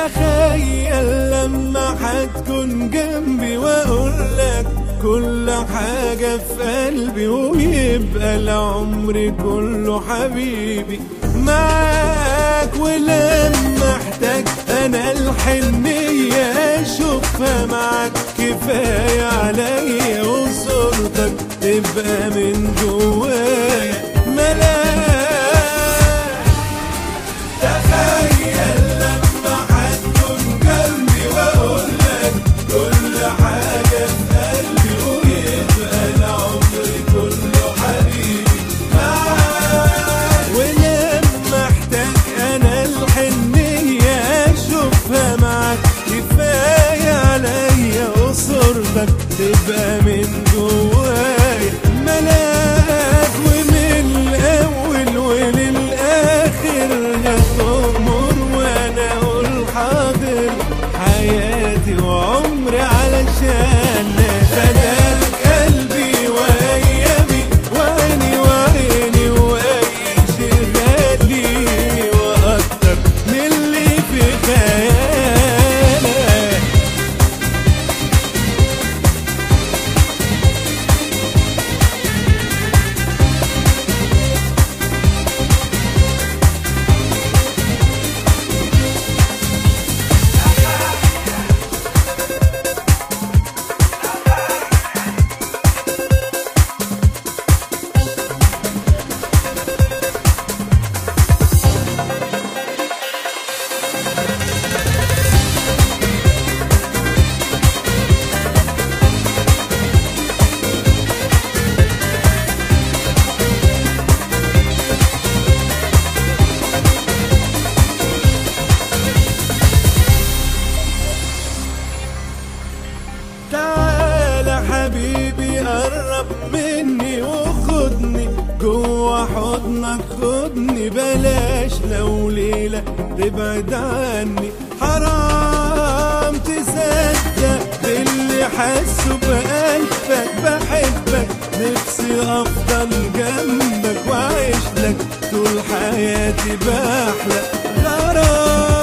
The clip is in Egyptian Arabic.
تخيل لما حتكون جنبي واقول لك كل حاجة في قلبي ويبقى العمر كله حبيبي معاك ولما احتاج انا الحنية اشوفها معاك كفاية عليا وصورتك تبقى من جوايا ملاك تخيل لما حتكون جنبي واقول لك كل حاجة في قلبي ويبقى العمر كله حبيبي معاك ولما احتاج انا الحنية اشوفها معاك كفاية عليا وصورتك تبقى من جوايا ملاك ومن الاول وللاخر هتأمر وانا اقول حاضر حياتي وعمري علشان فداك قلبي وايامي وعيني وعيني واي شي غالي واكتر من اللي في خيالك تعالى حبيبي قرب مني وخدني جوا حضنك خدني بلاش لو ليلة تبعد عني حرام تصدق باللي حاسه بقلبك بحبك نفسي افضل جنبك واعيش لك طول حياتي بحلى غرام